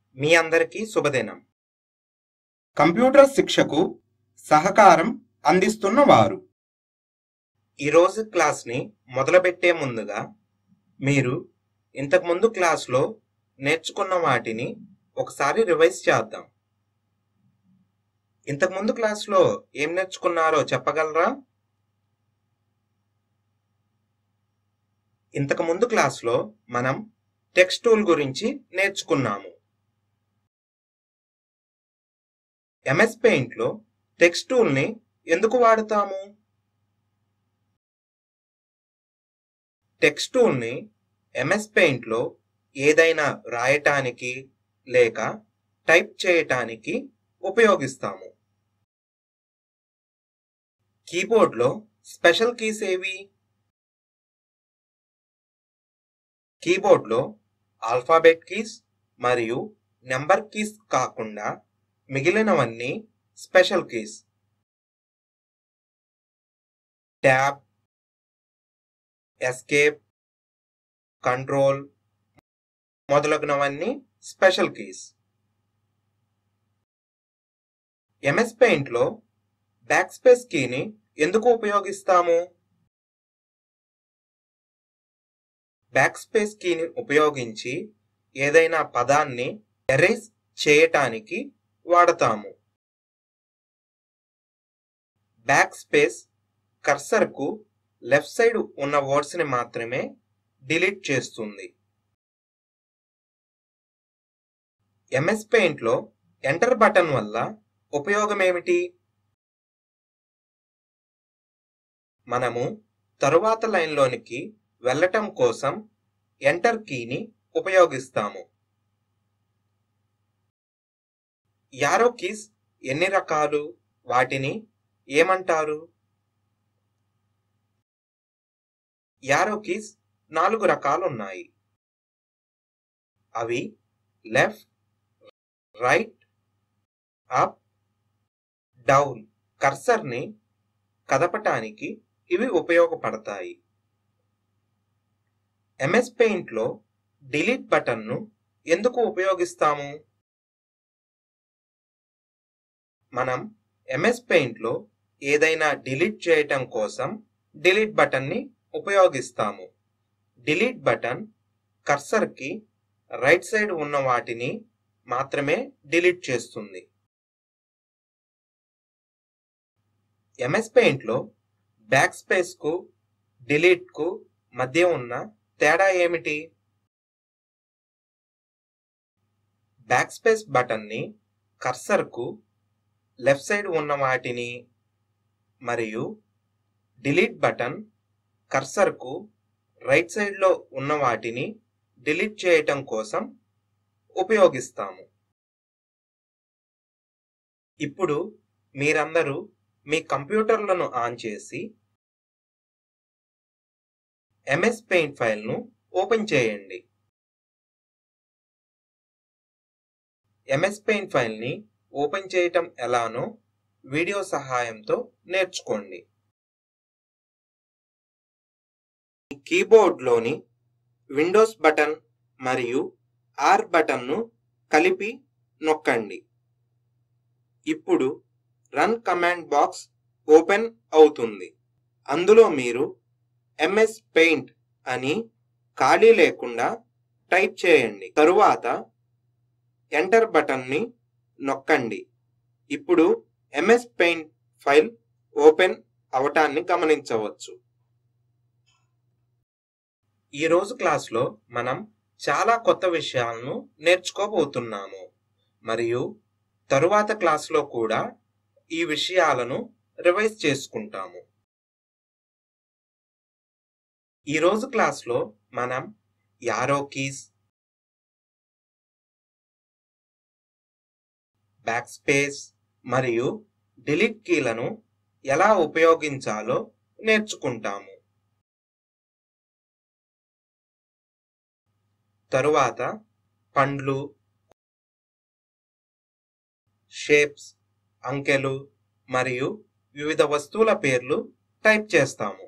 మీ అందరికీ శుభదినం కంప్యూటర్ శిక్షకు సహకారం అందిస్తున్న వారు ఈరోజు క్లాస్ని మొదలుపెట్టే ముందుగా మీరు ఇంతకుముందు క్లాస్లో నేర్చుకున్న వాటిని ఒకసారి రివైజ్ చేద్దాం ఇంతకుముందు క్లాస్లో ఏం నేర్చుకున్నారో చెప్పగలరా ఇంతకుముందు క్లాస్లో మనం టెక్స్ట్ టూల్ గురించి నేర్చుకున్నాము ఎంఎస్ పెయింట్లో టెక్స్ట్ టూల్ని ఎందుకు వాడుతాము టెక్స్ట్ టూల్ని ఎంఎస్ పెయింట్లో ఏదైనా రాయటానికి లేక టైప్ చేయటానికి ఉపయోగిస్తాము కీబోర్డ్లో స్పెషల్ కీస్ ఏవి కీబోర్డ్లో ఆల్ఫాబెట్ కీస్ మరియు నెంబర్ కీస్ కాకుండా మిగిలినవన్నీ special keys tab escape control మొదలగునవన్నీ స్పెషల్ కీస్ ఎంఎస్ పెయింట్లో బ్యాక్ స్పేస్ కీని ఎందుకు ఉపయోగిస్తాము బ్యాక్ స్పేస్ కీని ఉపయోగించి ఏదైనా పదాన్ని ఎరేజ్ చేయటానికి వాడతాము బ్యాక్ స్పేస్ కర్సర్కు లెఫ్ట్ సైడ్ ఉన్న వర్డ్స్ని మాత్రమే డిలీట్ చేస్తుంది ఎంఎస్ పెయింట్లో ఎంటర్ బటన్ వల్ల ఉపయోగం ఏమిటి మనము తరువాత లైన్లోనికి వెళ్ళటం కోసం ఎంటర్ కీని ఉపయోగిస్తాము యారో కీస్ ఎన్ని రకాలు వాటిని ఏమంటారు యారో కీస్ నాలుగు రకాలు ఉన్నాయి అవి లెఫ్ట్ రైట్ అప్ డౌన్ కర్సర్ని కదపటానికి ఇవి ఉపయోగపడతాయి ఎంఎస్ పెయింట్లో డిలీట్ బటన్ను ఎందుకు ఉపయోగిస్తాము మనం ఎంఎస్ పెయింట్లో ఏదైనా డిలీట్ చేయటం కోసం డిలీట్ బటన్ని ఉపయోగిస్తాము డిలీట్ బటన్ కర్సర్కి రైట్ సైడ్ ఉన్న వాటిని మాత్రమే డిలీట్ చేస్తుంది ఎంఎస్ పెయింట్లో బ్యాక్ స్పేస్కు డిలీట్కు మధ్య ఉన్న తేడా ఏమిటి బ్యాక్ స్పేస్ బటన్ని కర్సర్కు లెఫ్ట్ సైడ్ ఉన్న వాటిని మరియు డిలీట్ బటన్ కర్సర్కు రైట్ సైడ్లో ఉన్న వాటిని డిలీట్ చేయటం కోసం ఉపయోగిస్తాము ఇప్పుడు మీరందరూ మీ కంప్యూటర్లను ఆన్ చేసి ఎంఎస్ పెయింట్ ఫైల్ను ఓపెన్ చేయండి ఎంఎస్ పెయింట్ ఫైల్ని ఓపెన్ చేయటం ఎలానో వీడియో సహాయంతో నేర్చుకోండి కీబోర్డ్లోని విండోస్ బటన్ మరియు ఆర్ బటన్ను కలిపి నొక్కండి ఇప్పుడు రన్ కమాండ్ బాక్స్ ఓపెన్ అవుతుంది అందులో మీరు ఎంఎస్ పెయింట్ అని ఖాళీ లేకుండా టైప్ చేయండి తరువాత ఎంటర్ బటన్ని నొక్కండి ఇప్పుడు ఎంఎస్ పెయింట్ ఫైల్ ఓపెన్ అవటాన్ని గమనించవచ్చు ఈరోజు క్లాస్లో మనం చాలా కొత్త విషయాలను నేర్చుకోబోతున్నాము మరియు తరువాత క్లాస్లో కూడా ఈ విషయాలను రివైజ్ చేసుకుంటాము ఈరోజు క్లాస్లో మనం యారో కీస్ బ్యాక్ స్పేస్ మరియు డిలీట్ కీలను ఎలా ఉపయోగించాలో నేర్చుకుంటాము తరువాత పండ్లు షేప్స్ అంకెలు మరియు వివిధ వస్తువుల పేర్లు టైప్ చేస్తాము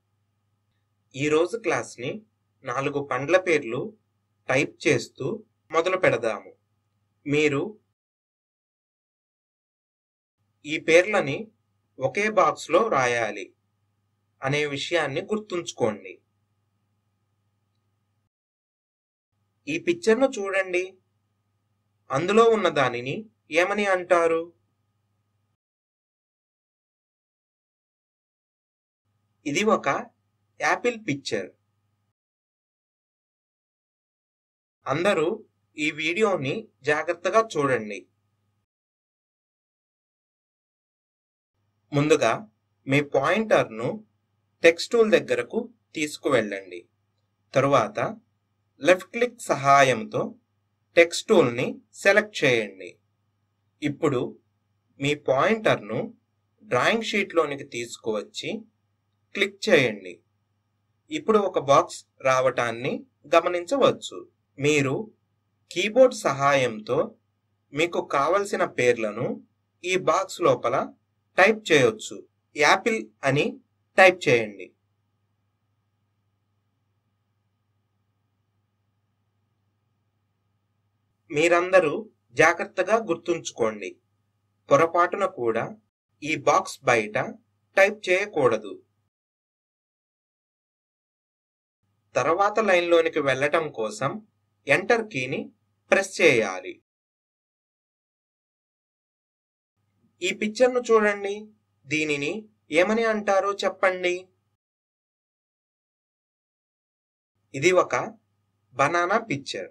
ఈరోజు క్లాస్ని నాలుగు పండ్ల పేర్లు టైప్ చేస్తూ మొదలు పెడదాము మీరు ఈ పేర్లని ఒకే బాక్స్లో రాయాలి అనే విషయాన్ని గుర్తుంచుకోండి ఈ పిక్చర్ను చూడండి అందులో ఉన్న దానిని ఏమని అంటారు ఇది ఒక యాపిల్ పిక్చర్ అందరూ ఈ వీడియోని జాగ్రత్తగా చూడండి ముందుగా మీ పాయింటర్ను టెక్స్ట్ టూల్ దగ్గరకు తీసుకువెళ్ళండి తరువాత లెఫ్ట్ క్లిక్ సహాయంతో టెక్స్ట్ టూల్ని సెలెక్ట్ చేయండి ఇప్పుడు మీ పాయింటర్ను డ్రాయింగ్ షీట్లోనికి తీసుకువచ్చి క్లిక్ చేయండి ఇప్పుడు ఒక బాక్స్ రావటాన్ని గమనించవచ్చు మీరు కీబోర్డ్ సహాయంతో మీకు కావలసిన పేర్లను ఈ బాక్స్ లోపల టైప్ చేయొచ్చు యాపిల్ అని టైప్ చేయండి మీరందరూ జాగ్రత్తగా గుర్తుంచుకోండి పొరపాటున కూడా ఈ బాక్స్ బయట టైప్ చేయకూడదు తర్వాత లైన్లోనికి వెళ్ళటం కోసం ఎంటర్ కీని ప్రెస్ చేయాలి ఈ పిక్చర్ను చూడండి దీనిని ఏమని అంటారో చెప్పండి ఇది ఒక బనానా పిక్చర్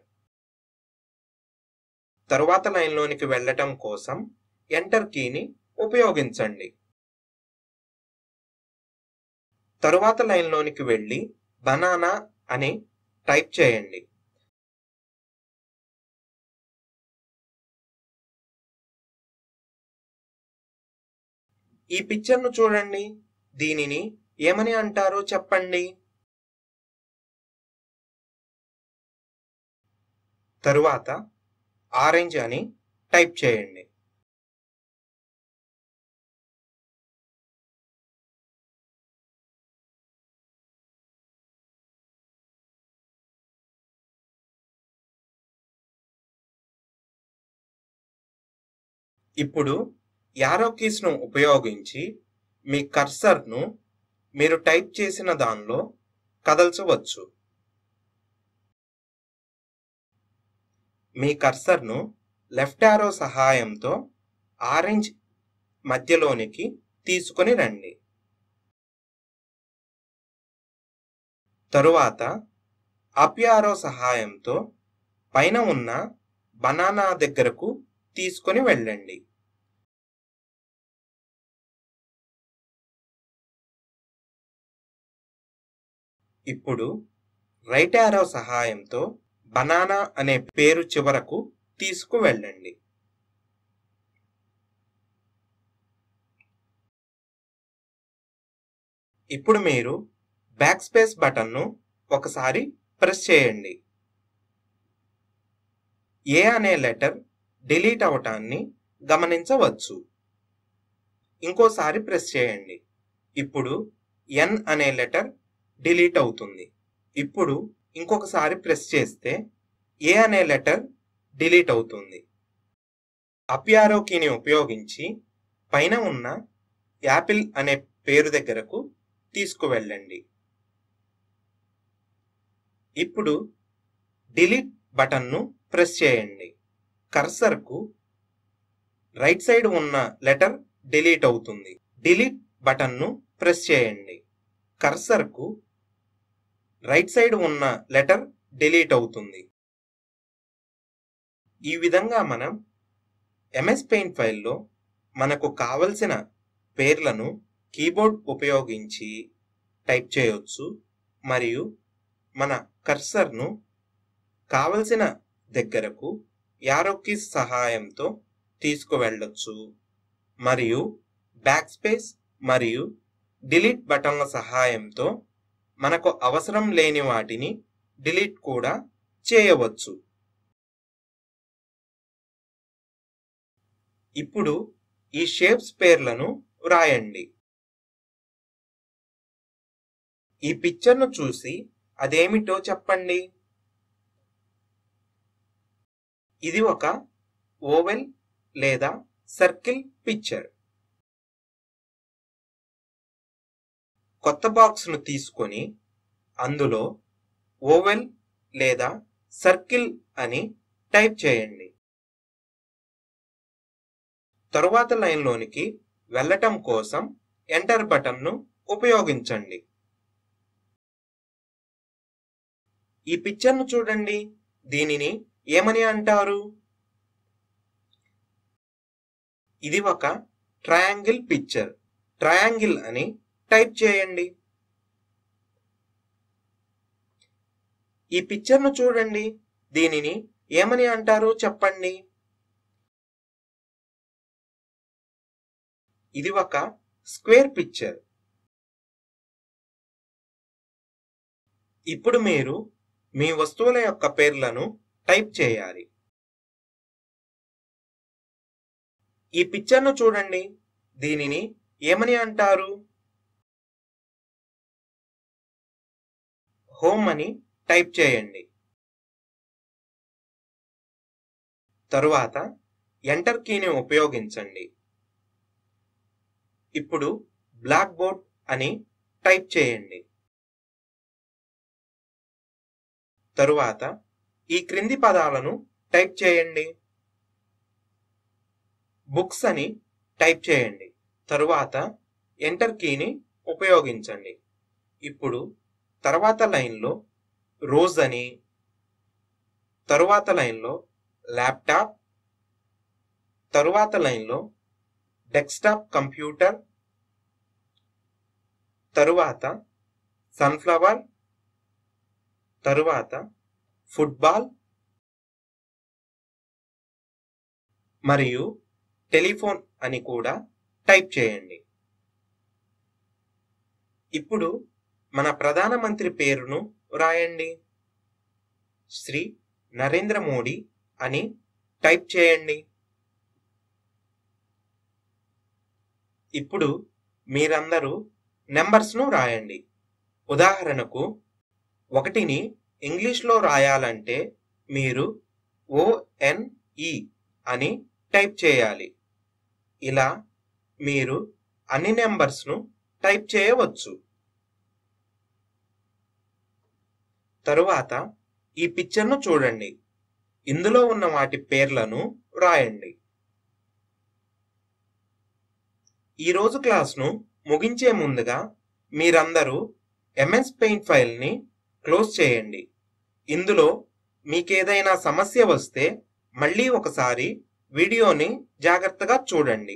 తరువాత లైన్లోనికి వెళ్ళటం కోసం ఎంటర్ కీని ఉపయోగించండి తరువాత లైన్లోనికి వెళ్ళి బనానా అని టైప్ చేయండి ఈ పిక్చర్ను చూడండి దీనిని ఏమని అంటారో చెప్పండి తరువాత ఆరెంజ్ అని టైప్ చేయండి ఇప్పుడు యారో కీస్ను ఉపయోగించి మీ కర్సర్ను మీరు టైప్ చేసిన దానిలో కదల్చవచ్చు మీ కర్సర్ను లెఫ్ట్ యారో సహాయంతో ఆరెంజ్ మధ్యలోనికి తీసుకొని రండి తరువాత అప్ యారో సహాయంతో పైన ఉన్న బనానా దగ్గరకు తీసుకొని వెళ్ళండి ఇప్పుడు రైట్ యారో సహాయంతో బనానా అనే పేరు చివరకు తీసుకువెళ్ళండి ఇప్పుడు మీరు బ్యాక్ స్పేస్ బటన్ను ఒకసారి ప్రెస్ చేయండి ఏ అనే లెటర్ డిలీట్ అవటాన్ని గమనించవచ్చు ఇంకోసారి ప్రెస్ చేయండి ఇప్పుడు ఎన్ అనే లెటర్ డిలీట్ అవుతుంది ఇప్పుడు ఇంకొకసారి ప్రెస్ చేస్తే ఏ అనే లెటర్ డిలీట్ అవుతుంది అప్ యారో కీని ఉపయోగించి పైన ఉన్న యాపిల్ అనే పేరు దగ్గరకు తీసుకువెళ్ళండి ఇప్పుడు డిలీట్ బటన్ను ప్రెస్ చేయండి కర్సర్కు రైట్ సైడ్ ఉన్న లెటర్ డిలీట్ అవుతుంది డిలీట్ బటన్ను ప్రెస్ చేయండి కర్సర్కు రైట్ సైడ్ ఉన్న లెటర్ డిలీట్ అవుతుంది ఈ విధంగా మనం ఎంఎస్ పెయింట్ ఫైల్లో మనకు కావలసిన పేర్లను కీబోర్డ్ ఉపయోగించి టైప్ చేయొచ్చు మరియు మన కర్సర్ను కావలసిన దగ్గరకు యారో కీస్ సహాయంతో తీసుకువెళ్ళొచ్చు మరియు బ్యాక్ స్పేస్ మరియు డిలీట్ బటన్ల సహాయంతో మనకు అవసరం లేని వాటిని డిలీట్ కూడా చేయవచ్చు ఇప్పుడు ఈ షేప్స్ పేర్లను వ్రాయండి ఈ పిక్చర్ను చూసి అదేమిటో చెప్పండి ఇది ఒక ఓవెల్ లేదా సర్కిల్ పిక్చర్ కొత్త బాక్స్ను తీసుకొని అందులో ఓవెల్ లేదా సర్కిల్ అని టైప్ చేయండి తరువాత లైన్లోనికి వెళ్ళటం కోసం ఎంటర్ బటన్ను ఉపయోగించండి ఈ పిక్చర్ను చూడండి దీనిని ఏమని అంటారు ఇది ఒక ట్రయాంగిల్ పిక్చర్ ట్రయాంగిల్ అని టైప్ చేయండి ఈ పిక్చర్ను చూడండి దీనిని ఏమని అంటారు చెప్పండి ఇది ఒక స్క్వేర్ పిక్చర్ ఇప్పుడు మీరు మీ వస్తువుల యొక్క పేర్లను టైప్ చేయాలి ఈ పిక్చర్ను చూడండి దీనిని ఏమని అంటారు హోమ్ అని టైప్ చేయండి తరువాత ఎంటర్ కీని ఉపయోగించండి ఇప్పుడు బ్లాక్ బోర్డ్ అని టైప్ చేయండి తరువాత ఈ క్రింది పదాలను టైప్ చేయండి బుక్స్ అని టైప్ చేయండి తరువాత ఎంటర్ కీని ఉపయోగించండి ఇప్పుడు తర్వాత లైన్లో రోజ్ అని తరువాత లైన్లో ల్యాప్టాప్ తరువాత లైన్లో డెస్క్టాప్ కంప్యూటర్ తరువాత సన్ఫ్లవర్ తరువాత ఫుట్బాల్ మరియు టెలిఫోన్ అని కూడా టైప్ చేయండి ఇప్పుడు మన ప్రధానమంత్రి పేరును రాయండి శ్రీ నరేంద్ర మోడీ అని టైప్ చేయండి ఇప్పుడు మీరందరూ నెంబర్స్ను రాయండి ఉదాహరణకు ఒకటిని ఇంగ్లీష్లో రాయాలంటే మీరు ఓఎన్ఈ అని టైప్ చేయాలి ఇలా మీరు అన్ని నెంబర్స్ను టైప్ చేయవచ్చు తరువాత ఈ పిక్చర్ను చూడండి ఇందులో ఉన్న వాటి పేర్లను వ్రాయండి ఈరోజు క్లాస్ను ముగించే ముందుగా మీరందరూ ఎంఎస్ పెయింట్ ఫైల్ని క్లోజ్ చేయండి ఇందులో మీకేదైనా సమస్య వస్తే మళ్ళీ ఒకసారి వీడియోని జాగ్రత్తగా చూడండి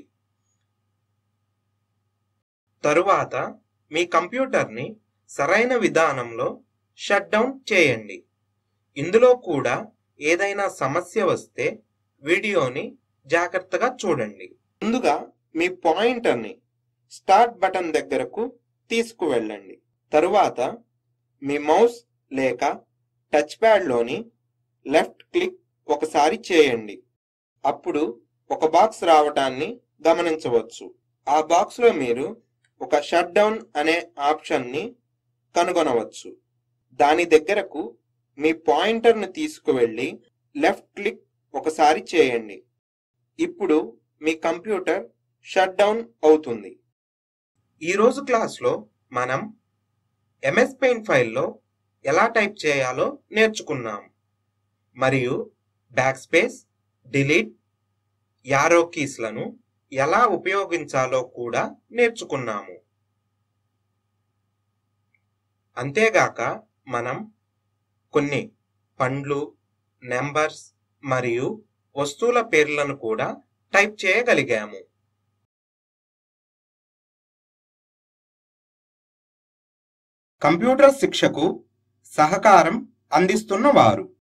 తరువాత మీ కంప్యూటర్ని సరైన విధానంలో షట్ డౌన్ చేయండి ఇందులో కూడా ఏదైనా సమస్య వస్తే వీడియోని జాగ్రత్తగా చూడండి ముందుగా మీ పాయింటర్ని స్టార్ట్ బటన్ దగ్గరకు తీసుకువెళ్ళండి తరువాత మీ మౌస్ లేక టచ్ ప్యాడ్లోని లెఫ్ట్ క్లిక్ ఒకసారి చేయండి అప్పుడు ఒక బాక్స్ రావటాన్ని గమనించవచ్చు ఆ బాక్స్లో మీరు ఒక షట్ డౌన్ అనే ఆప్షన్ని కనుగొనవచ్చు దాని దగ్గరకు మీ పాయింటర్ను తీసుకువెళ్ళి లెఫ్ట్ క్లిక్ ఒకసారి చేయండి ఇప్పుడు మీ కంప్యూటర్ షట్ డౌన్ అవుతుంది ఈరోజు క్లాస్లో మనం ఎంఎస్ పెయింట్ ఫైల్లో ఎలా టైప్ చేయాలో నేర్చుకున్నాం మరియు బ్యాక్ స్పేస్ డిలీట్ యారో కీస్లను ఎలా ఉపయోగించాలో కూడా నేర్చుకున్నాము అంతేగాక మనం కొన్ని పండ్లు నెంబర్స్ మరియు వస్తువుల పేర్లను కూడా టైప్ చేయగలిగాము కంప్యూటర్ శిక్షకు సహకారం అందిస్తున్న వారు